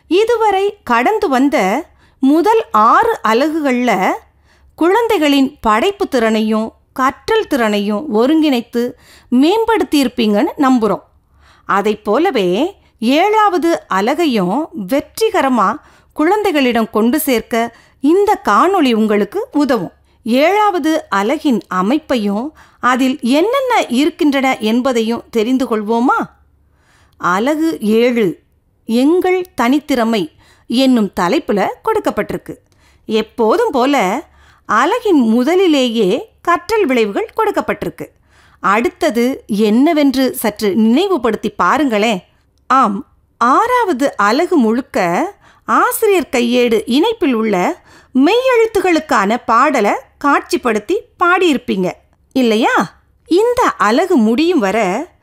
இதுவரை கடந்து வந்த முதல் ஆறு அலகுகளில் குழந்தைகளின் படைப்பு திறனையும் கற்றல் திறனையும் ஒருங்கிணைத்து மேம்படுத்தியிருப்பீங்கன்னு நம்புகிறோம் அதை போலவே ஏழாவது அலகையும் வெற்றிகரமாக குழந்தைகளிடம் கொண்டு சேர்க்க இந்த காணொளி உங்களுக்கு உதவும் ஏழாவது அலகின் அமைப்பையும் அதில் என்னென்ன இருக்கின்றன என்பதையும் தெரிந்து கொள்வோமா அலகு ஏழு எங்கள் தனித்திறமை என்னும் தலைப்பில் கொடுக்கப்பட்டிருக்கு எப்போதும் போல அலகின் முதலிலேயே கற்றல் விளைவுகள் கொடுக்கப்பட்டிருக்கு அடுத்தது என்னவென்று சற்று நினைவுபடுத்தி பாருங்களேன் ஆம் ஆறாவது அலகு முழுக்க ஆசிரியர் கையேடு இணைப்பில் உள்ள மெய்யெழுத்துகளுக்கான பாடலை காட்சிப்படுத்தி பாடியிருப்பீங்க இல்லையா இந்த அலகு முடியும் வர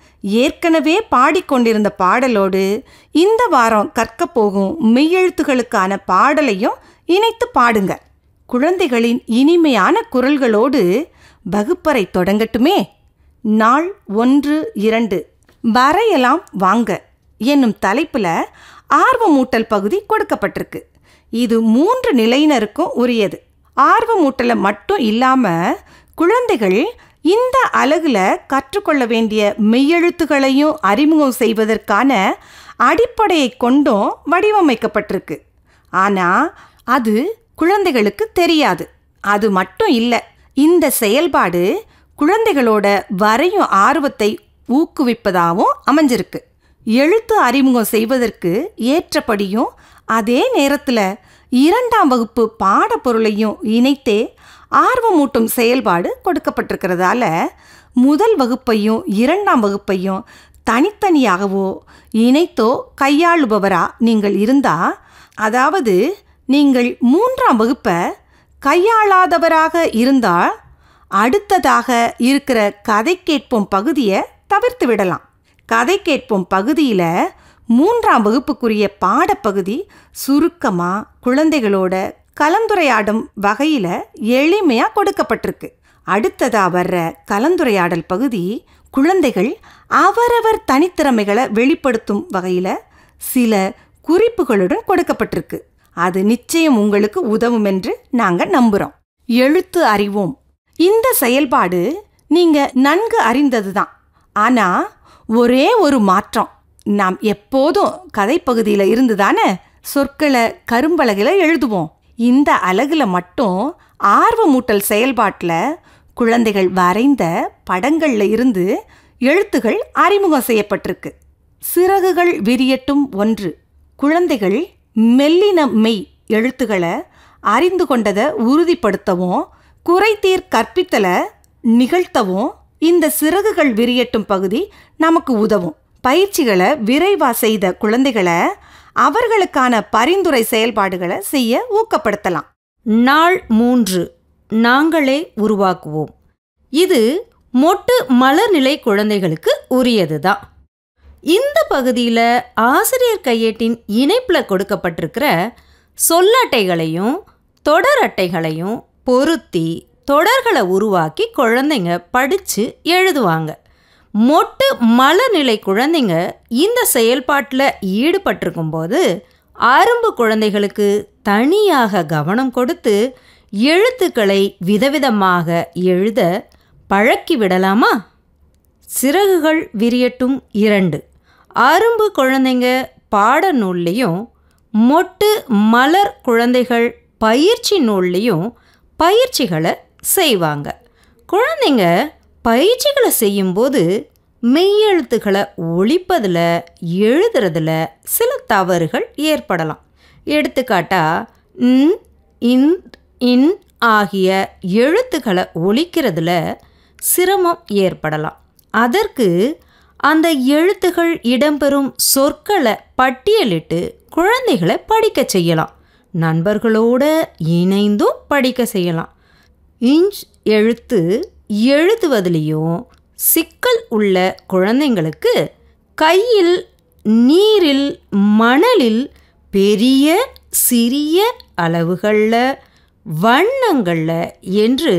ஏற்கனவே பாடிக்கொண்டிருந்த பாடலோடு இந்த வாரம் கற்கப் போகும் மெய்யெழுத்துகளுக்கான பாடலையும் இணைத்து பாடுங்க குழந்தைகளின் இனிமையான குரல்களோடு வகுப்பறை தொடங்கட்டுமே நாள் ஒன்று இரண்டு வரையலாம் வாங்க என்னும் தலைப்பில் ஆர்வமூட்டல் பகுதி கொடுக்கப்பட்டிருக்கு இது மூன்று நிலையினருக்கும் உரியது ஆர்வமூட்டலை மட்டும் இல்லாமல் குழந்தைகள் இந்த அலகுல கற்றுக்கொள்ள வேண்டிய மெய்யெழுத்துகளையும் அறிமுகம் செய்வதற்கான அடிப்படையை கொண்டும் வடிவமைக்கப்பட்டிருக்கு ஆனால் அது குழந்தைகளுக்கு தெரியாது அது மட்டும் இல்லை இந்த செயல்பாடு குழந்தைகளோட வரையும் ஆர்வத்தை ஊக்குவிப்பதாகவும் அமைஞ்சிருக்கு எழுத்து அறிமுகம் செய்வதற்கு ஏற்றபடியும் அதே நேரத்தில் இரண்டாம் வகுப்பு பாடப்பொருளையும் இணைத்தே ஆர்வமூட்டும் செயல்பாடு கொடுக்கப்பட்டிருக்கிறதால முதல் வகுப்பையும் இரண்டாம் வகுப்பையும் தனித்தனியாகவோ இணைத்தோ கையாளுபவரா நீங்கள் இருந்தா அதாவது நீங்கள் மூன்றாம் வகுப்பை கையாளாதவராக இருந்தால் அடுத்ததாக இருக்கிற கதை கேட்போம் பகுதியை தவிர்த்து விடலாம் கதை கேட்போம் பகுதியில் மூன்றாம் வகுப்புக்குரிய பாடப்பகுதி சுருக்கமாக குழந்தைகளோட கலந்துரையாடும் வகையில் எளிமையாக கொடுக்கப்பட்டிருக்கு அடுத்ததா வர்ற கலந்துரையாடல் பகுதி குழந்தைகள் அவரவர் தனித்திறமைகளை வெளிப்படுத்தும் வகையில் சில குறிப்புகளுடன் கொடுக்கப்பட்டிருக்கு அது நிச்சயம் உங்களுக்கு உதவும் என்று நாங்கள் நம்புகிறோம் எழுத்து அறிவோம் இந்த செயல்பாடு நீங்க நன்கு அறிந்ததுதான் ஆனா ஒரே ஒரு மாற்றம் நாம் எப்போதும் கதைப்பகுதியில் இருந்து தானே சொற்களை கரும்பலகையில் எழுதுவோம் இந்த அலகுல மட்டும் ஆர்வமூட்டல் செயல்பாட்டில் குழந்தைகள் வரைந்த படங்கள்ல இருந்து எழுத்துகள் அறிமுகம் செய்யப்பட்டிருக்கு சிறகுகள் விரியட்டும் ஒன்று குழந்தைகள் மெல்லின மெய் எழுத்துக்களை அறிந்து கொண்டதை உறுதிப்படுத்தவும் குறைதீர் கற்பித்தலை நிகழ்த்தவும் இந்த சிறகுகள் விரியட்டும் பகுதி நமக்கு உதவும் பயிற்சிகளை விரைவா செய்த குழந்தைகளை அவர்களுக்கான பரிந்துரை செயல்பாடுகளை செய்ய ஊக்கப்படுத்தலாம் நாள் மூன்று நாங்களே உருவாக்குவோம் இது மொட்டு மலர்நிலை குழந்தைகளுக்கு உரியதுதான் இந்த பகுதியில் ஆசிரியர் கையேட்டின் இணைப்பில் கொடுக்கப்பட்டிருக்கிற சொல்லட்டைகளையும் தொடர் அட்டைகளையும் பொருத்தி தொடர்களை உருவாக்கி குழந்தைங்க படித்து எழுதுவாங்க மொட்டு மலர்நிலை குழந்தைங்க இந்த செயல்பாட்டில் ஈடுபட்டிருக்கும் போது அரும்பு குழந்தைகளுக்கு தனியாக கவனம் கொடுத்து எழுத்துக்களை விதவிதமாக எழுத பழக்கி விடலாமா சிறகுகள் விரியட்டும் இரண்டு அரும்பு குழந்தைங்க பாடநூல்லையும் மொட்டு மலர் குழந்தைகள் பயிற்சி நூல்லையும் பயிற்சிகளை செய்வாங்க குழந்தைங்க பயிற்சிகளை செய்யும்போது மெய்யெழுத்துக்களை ஒழிப்பதில் எழுதுறதுல சில தவறுகள் ஏற்படலாம் எடுத்துக்காட்டா ன் இன் இன் ஆகிய எழுத்துக்களை ஒழிக்கிறதுல சிரமம் ஏற்படலாம் அதற்கு அந்த எழுத்துகள் இடம்பெறும் சொற்களை பட்டியலிட்டு குழந்தைகளை படிக்க செய்யலாம் நண்பர்களோட இணைந்தும் படிக்க செய்யலாம் இஞ்ச் எழுத்து எழுதுவதிலையும் சிக்கல் உள்ள குழந்தைங்களுக்கு கையில் நீரில் மணலில் பெரிய சிறிய அளவுகளில் வண்ணங்களில் என்று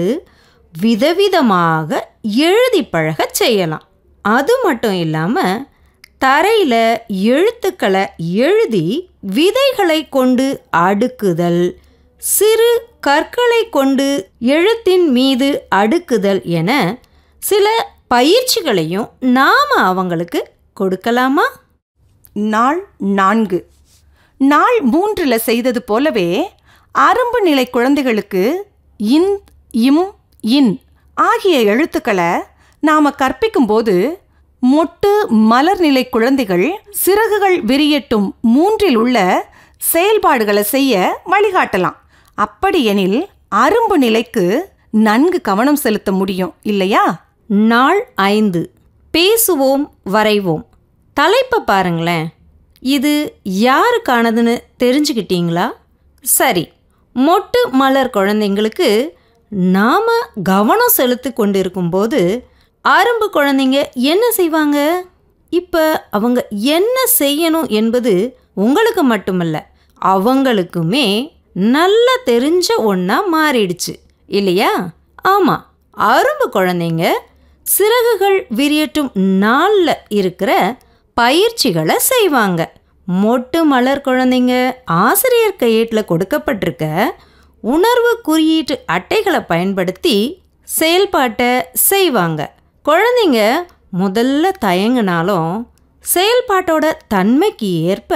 விதவிதமாக எழுதி பழகச் செய்யலாம் அது மட்டும் இல்லாமல் தரையில எழுத்துக்களை எழுதி விதைகளை கொண்டு அடுக்குதல் சிறு கற்களை கொண்டு எழுத்தின் மீது அடுக்குதல் என சில பயிற்சிகளையும் நாம அவங்களுக்கு கொடுக்கலாமா நாள் நான்கு நாள் மூன்றில் செய்தது போலவே அரும்பு நிலை குழந்தைகளுக்கு இன் இம் இன் ஆகிய எழுத்துக்களை நாம கற்பிக்கும்போது மொட்டு மலர் நிலை குழந்தைகள் சிறகுகள் விரியட்டும் மூன்றில் உள்ள செயல்பாடுகளை செய்ய வழிகாட்டலாம் அப்படியெனில் அரும்பு நிலைக்கு நன்கு கவனம் செலுத்த முடியும் இல்லையா நாள் ஐந்து பேசுவோம் வரைவோம் தலைப்பை பாருங்களேன் இது யாருக்கானதுன்னு தெரிஞ்சுக்கிட்டீங்களா சரி மொட்டு மலர் குழந்தைங்களுக்கு நாம கவனம் செலுத்தி கொண்டு இருக்கும்போது அரும்பு குழந்தைங்க என்ன செய்வாங்க இப்போ அவங்க என்ன செய்யணும் என்பது உங்களுக்கு மட்டுமல்ல அவங்களுக்குமே நல்லா தெரிஞ்ச ஒன்றா மாறிடுச்சு இல்லையா ஆமாம் அரும்பு குழந்தைங்க சிறகுகள் விரியட்டும் நாளில் இருக்கிற பயிற்சிகளை செய்வாங்க மொட்டு மலர் குழந்தைங்க ஆசிரியர் கையேட்டில் கொடுக்கப்பட்டிருக்க உணர்வு குறியீட்டு அட்டைகளை பயன்படுத்தி செயல்பாட்டை செய்வாங்க குழந்தைங்க முதல்ல தயங்கினாலும் செயல்பாட்டோட தன்மைக்கு ஏற்ப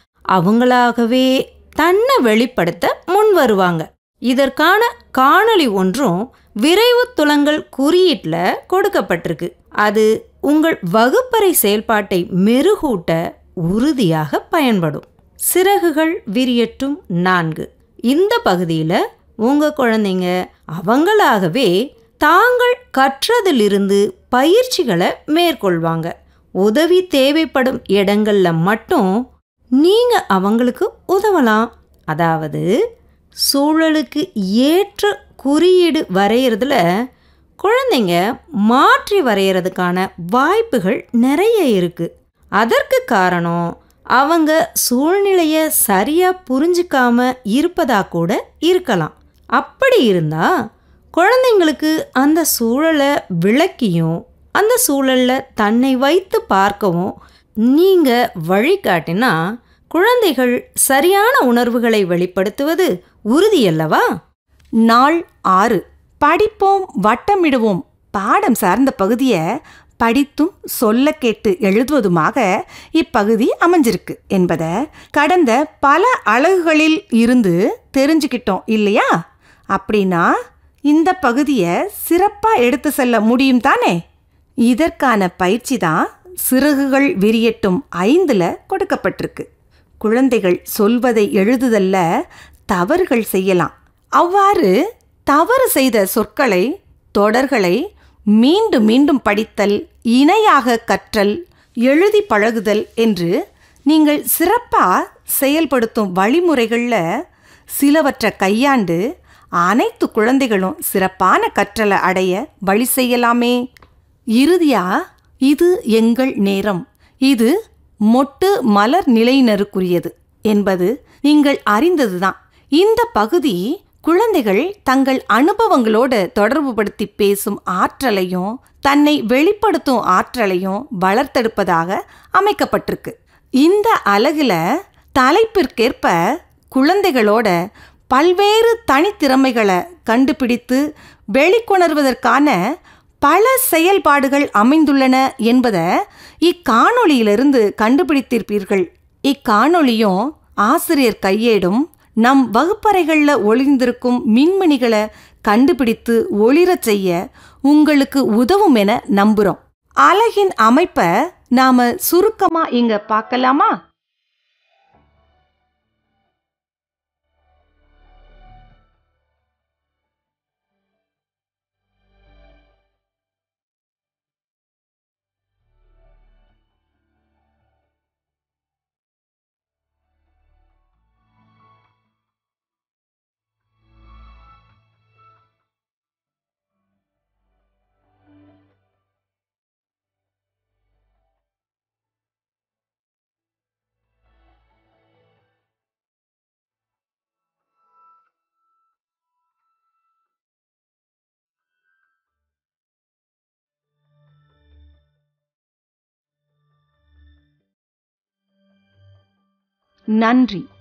அவங்களாகவே தன்னை வெளிப்படுத்த முன் வருவாங்க இதற்கான காணொளி ஒன்றும் விரைவு துலங்கல் குறியீட்டில் கொடுக்கப்பட்டிருக்கு அது உங்கள் வகுப்பறை செயல்பாட்டை மெருகூட்ட உறுதியாக பயன்படும் சிறகுகள் விரியட்டும் நான்கு இந்த பகுதியில் உங்கள் குழந்தைங்க அவங்களாகவே தாங்கள் கற்றதிலிருந்து பயிற்சிகளை மேற்கொள்வாங்க உதவி தேவைப்படும் இடங்கள்ல மட்டும் நீங்க அவங்களுக்கு உதவலாம் அதாவது சூழலுக்கு ஏற்ற குறியீடு வரைகிறதுல குழந்தைங்க மாற்றி வரைகிறதுக்கான வாய்ப்புகள் நிறைய இருக்கு அதற்கு காரணம் அவங்க சூழ்நிலையை சரியா புரிஞ்சுக்காம இருப்பதா கூட இருக்கலாம் அப்படி இருந்தா குழந்தைங்களுக்கு அந்த சூழலை விளக்கியும் அந்த சூழல்ல தன்னை வைத்து பார்க்கவும் நீங்க வழிகாட்டினா குழந்தைகள் சரியான உணர்வுகளை வெளிப்படுத்துவது உறுதியல்லவா நாள் ஆறு படிப்போம் வட்டமிடுவோம் பாடம் சார்ந்த பகுதியை படித்தும் சொல்ல கேட்டு எழுதுவதுமாக இப்பகுதி அமைஞ்சிருக்கு என்பதை கடந்த பல அலகுகளில் இருந்து தெரிஞ்சுக்கிட்டோம் இல்லையா அப்படின்னா இந்த பகுதியை சிறப்பாக எடுத்து செல்ல முடியும் தானே இதற்கான பயிற்சி தான் சிறகுகள் விரியட்டும் ஐந்தில் கொடுக்கப்பட்டிருக்கு குழந்தைகள் சொல்வதை எழுதுதல்ல தவறுகள் செய்யலாம் அவ்வாறு தவறு செய்த சொற்களை தொடர்களை மீண்டும் மீண்டும் படித்தல் இணையாக கற்றல் எழுதி பழகுதல் என்று நீங்கள் சிறப்பாக செயல்படுத்தும் வழிமுறைகளில் சிலவற்றை கையாண்டு அனைத்து குழந்தைகளும் சிறப்பான கற்றலை அடைய வழி செய்யலாமே இறுதியா இது எங்கள் நேரம் இது மொட்டு மலர் நிலையினருக்குரியது என்பது நீங்கள் அறிந்ததுதான் இந்த பகுதி குழந்தைகள் தங்கள் அனுபவங்களோட தொடர்புபடுத்தி பேசும் ஆற்றலையும் தன்னை வெளிப்படுத்தும் ஆற்றலையும் வளர்த்தெடுப்பதாக அமைக்கப்பட்டிருக்கு இந்த அலகுல தலைப்பிற்கேற்ப குழந்தைகளோட பல்வேறு தனித்திறமைகளை கண்டுபிடித்து வெளிக்கொணர்வதற்கான பல செயல்பாடுகள் அமைந்துள்ளன என்பதை இக்காணொளியிலிருந்து கண்டுபிடித்திருப்பீர்கள் இக்காணொளியும் ஆசிரியர் கையேடும் நம் வகுப்பறைகளில் ஒளிந்திருக்கும் மின்மணிகளை கண்டுபிடித்து ஒளிரச் செய்ய உங்களுக்கு உதவும் என நம்புறோம் அலகின் அமைப்பை நாம சுருக்கமா இங்க பார்க்கலாமா நன்றி